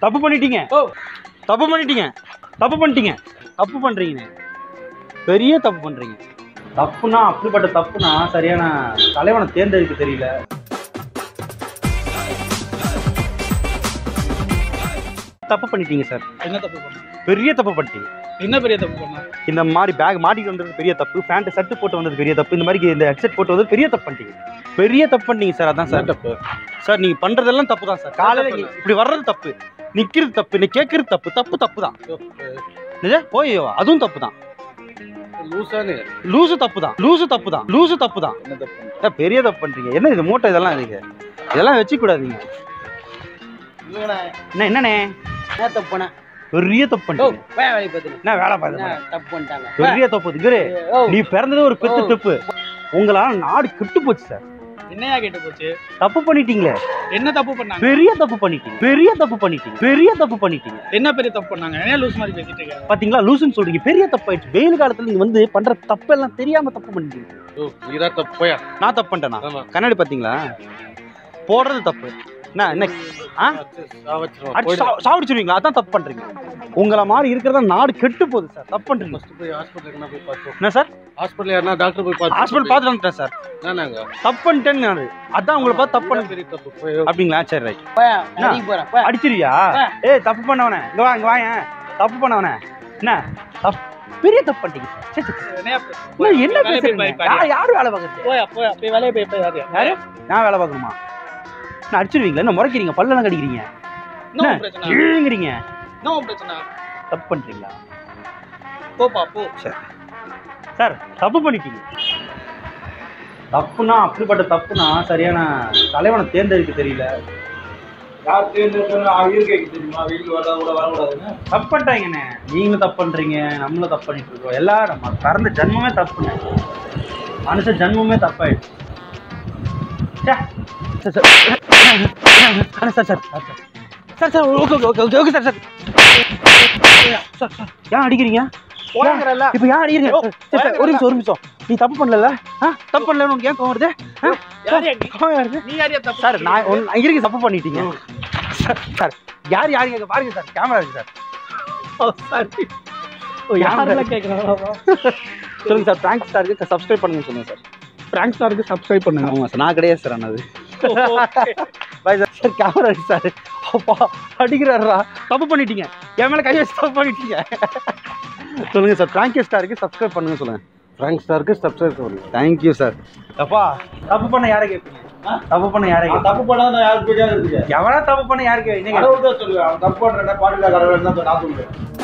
தப்பு பண்ணிட்டீங்க ஓ தப்பு பண்ணிட்டீங்க தப்பு பண்ணிட்டீங்க தப்பு பண்றீங்க பெரிய தப்பு பண்றீங்க தப்புனா அப்படிப்பட்ட தப்புனா சரியான தலைவனை தேர்ந்தெடுக்க தெரியல தப்பு பண்ணிட்டீங்க சார் என்ன தப்பு பண்ண பெரிய தப்பு பண்ணிட்டீங்க என்ன பெரிய தப்பு பண்ண இந்த மாதிரி பேக் மாட்டிட்டு வந்தது பெரிய தப்பு பேண்ட் ஷர்ட் போட்டு வந்தது பெரிய தப்பு இந்த மாதிரி இந்த ஹெட்செட் போட்டு வந்தது பெரிய தப்பு பண்ணிட்டீங்க பெரிய தப்பு பண்ணிட்டீங்க சார் அதான் சார் தப்பு சார் நீங்க பண்றதெல்லாம் தப்பு தான் சார் காலையில தப்பு நீ- இப்படி வர்றது தப்பு நிக்கிறது தப்பு நீ கேட்கறது தப்பு தப்பு தப்பு தான் நிஜ போய் அதுவும் தப்பு தான் லூசானு லூசு தப்பு தான் லூசு தப்பு தான் லூசு தப்பு தான் என்ன தப்பு பண்ண? ஏன் பெரிய தப்பு பண்றீங்க என்ன இது மூட்டை இதெல்லாம் இருக்கு இதெல்லாம் வச்சு கூடாதீங்க இல்லைண்ணே. என்ன என்னண்ணே என்ன தப்பு பண்ண பெரிய தப்பு ஓ பண்ணிட்டீங்க போய் வேலைக்கு பார்த்துட்டு என்ன வேலை என்ன பாருங்க தப்பு பண்ணிட்டாங்க பெரிய தப்பு இது ஓ நீ பிறந்தது ஒரு பெத்த ஓ. தப்பு உங்களால நாடு கெட்டு போச்சு சார் என்னையா கேட்டு போச்சு தப்பு பண்ணிட்டீங்களே என்ன தப்பு பண்ணாங்க பெரிய தப்பு பண்ணிட்டீங்க பெரிய தப்பு பண்ணிட்டீங்க பெரிய தப்பு பண்ணிட்டீங்க என்ன பெரிய தப்பு பண்ணாங்க ஏன் லூஸ் மாதிரி பேசிட்டு இருக்க பாத்தீங்களா லூசுன்னு சொல்றீங்க பெரிய தப்பாயிடுச்சு வெயில் காலத்துல நீங்க வந்து பண்ற தப்பு எல்லாம் தெரியாம தப்பு பண்ணிட்டீங்க ஓ நீதா தப்பு போயா நான் தப்பு பண்ணிட்டேனா ஆமா கண்ணாடி பாத்தீங்களா போடுறது தப்பு என்ன என்ன ஆ? அடிச்சு சா- சாவடிச்சிருவீங்களா அதான் தப்பு பண்றீங்க உங்களை மாதிரி இருக்கிறதா நாடு கெட்டு போகுது சார் தப்பு பண்றீங்க ஃபர்ஸ்ட் போய் ஹாஸ்பிட்டல் போய் பார்த்தோம் என்ன சார் ஹாஸ்பிட்டல் யாருன்னா டாக்டர் போய் பார்த்து ஹாஸ்பிட்டல் பார்த்துட்டு வந்துட்டேன் சார் என்னங்க தப்பு பண்ணிட்டேன்னு நானு அதான் உங்களை பார்த்து தப்பு பண்ண பெரிய தப்பு போய் அப்படிங்களா சரி ரைட் போய் வேலைக்கு போறேன் போய் அடிச்சிருவியா ஆ. ஏய் தப்பு பண்ணவனே இங்க வா இங்க வாங்க தப்பு பண்ணவனே என்ன தப்பு பெரிய தப்பு பண்ணிட்டீங்க சே, சே, சே. என்னையா என்ன என்ன வேலையை போய் பேசுறீங்க பாரு. யா- யாரு வேலை பார்க்கறது போயா போயா போய் வேலையை போய் போய் யாரு யாரு நான் வேலை பார்க்கணுமா நான் அடிச்சிருவீங்களா என்ன முறைக்கிறீங்க பல்லெல்லாம் கடிக்கிறீங்க என்ன என்ன? உன் பிரச்சனை கீழுங்கிறீங்க என்ன உன் பிரச்சனை தப்பு பண்றீங்களா போப்பா போ சார் தப்பு பண்ணிட்டீங்க தப்புனா அப்படிப்பட்ட தப்புனா சரியான தலைவனை தேர்ந்தெடுக்க தெரியல யார் தேர்ந்தெடுக்கணும் அவங்க கேட்க தெரியுமா வெயில் வர கூட வரக்கூடாதுன்னு தப்பு பண்ணிட்டாங்கண்ணே நீங்களும் தப்பு பண்றீங்க நம்மளும் தப்பு பண்ணிட்டு இருக்கோம் எல்லாரும் நம்ம பிறந்த ஜென்மமே தப்புண்ணே மனுஷ ஜென்மமே தப்பாயிடுச்சு ச்சே. சார் சார் அண்ணா, sir sir sir sir sir sir okay okay okay okay sir sir sir sir ஏன் அடிக்கிறீங்க போறாங்கறல்ல இப்போ ஏன் அடிக்கிறீங்க சார், சார், சார், ஒரு நிமிஷம் ஒரு நிமிஷம் நீ தப்பு பண்ணல ஆ தப்பு பண்ணலன்னு உனக்கு ஏன் கோவம் வருது ஆ? யார் யார் நீ? கோவம் வருது நீ யாரையா தப்பு சார் நான் ஒன்னு- நான் இருக்கு தப்பு பண்ணிட்டீங்க சார், சார் யார் யார் கேட்க பாருங்க சார் கேமரா இருக்கு சார் ஓ, யாருல யாரெல்லாம் கேக்குறாங்க சொல்லுங்க சார் பிராங்க் ஸ்டாருக்கு சப்ஸ்கிரைப் பண்ணுங்க சொல்லுங்க சார் பிராங்க் ஸ்டாருக்கு சப்ஸ்கிரைப் பண்ணுங்க ஆமாம் சார் நான் கிடையாது சார் அண்ணது பாய் சார் சார் கேமரா இருக்கு சார் அப்பா அடிக்கிறாரா தப்பு பண்ணிட்டீங்க என் மேலே கை வச்சு தப்பு பண்ணிட்டீங்க சொல்லுங்க சார் பிராங்க் ஸ்டாருக்கு சப்ஸ்கிரைப் பண்ணுங்க சொல்லுங்க பிராங்க் ஸ்டாருக்கு சப்ஸ்கிரைப் பண்ணுங்க தேங்க்யூ சார் அப்பா தப்பு பண்ண யாரை கேட்பீங்க தப்பு பண்ண யாரை அவன் கேட்பீங்க தப்பு பண்ணாத நான் யாருக்கு போய் இருக்கு எவனா தப்பு பண்ண யாருக்கு கேட்பீங்க கடவுள் தான் சொல்லுவேன் அவன் தப்பு பண்றேன் பாட்டுல கடவுள் தான் நான் சொல்லுவேன்